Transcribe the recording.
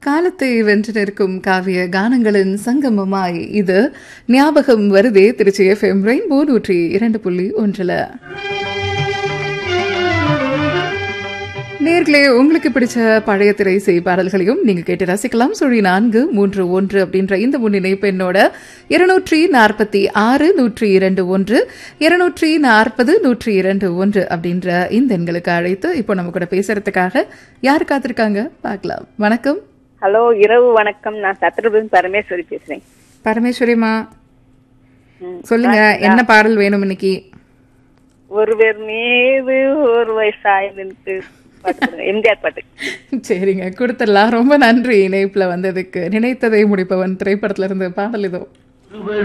காலத்தை வென்று நிற்கும் காவிய கானங்களின் சங்கமமாய் இது ஞாபகம் வருதே திருச்சி எஃப்எம் ரெயின்போ நூற்றி இரண்டு புள்ளி ஒன்றுல நேர்களே உங்களுக்கு பிடிச்ச பழைய திரை செய் பாடல்களையும் நீங்க கேட்டு ரசிக்கலாம் சுழி நான்கு மூன்று ஒன்று அப்படின்ற இந்த முன்னிணைப்பு என்னோட இருநூற்றி நாற்பத்தி ஆறு நூற்றி இரண்டு ஒன்று இருநூற்றி நாற்பது நூற்றி இரண்டு ஒன்று அப்படின்ற இந்த எண்களுக்கு அழைத்து இப்போ நம்ம கூட பேசுறதுக்காக யார் காத்திருக்காங்க பார்க்கலாம் வணக்கம் ஹலோ இரவு வணக்கம் நான் சத்ருபன் பரமேஸ்வரி பேசுறேன் பரமேஸ்வரிமா ம். சொல்லுங்க என்ன பாடல் வேணும் இன்னைக்கு ஒருவர் மீது ஒருவர் சாய்ந்து பாட்டு போடுங்க. எம்ஜிஆர் பாட்டு சரிங்க கொடுத்துடலாம் ரொம்ப நன்றி இணைப்புல வந்ததுக்கு நினைத்ததை முடிப்பவன் திரைப்படத்துல இருந்து பாடல் இதோ ஒருவர்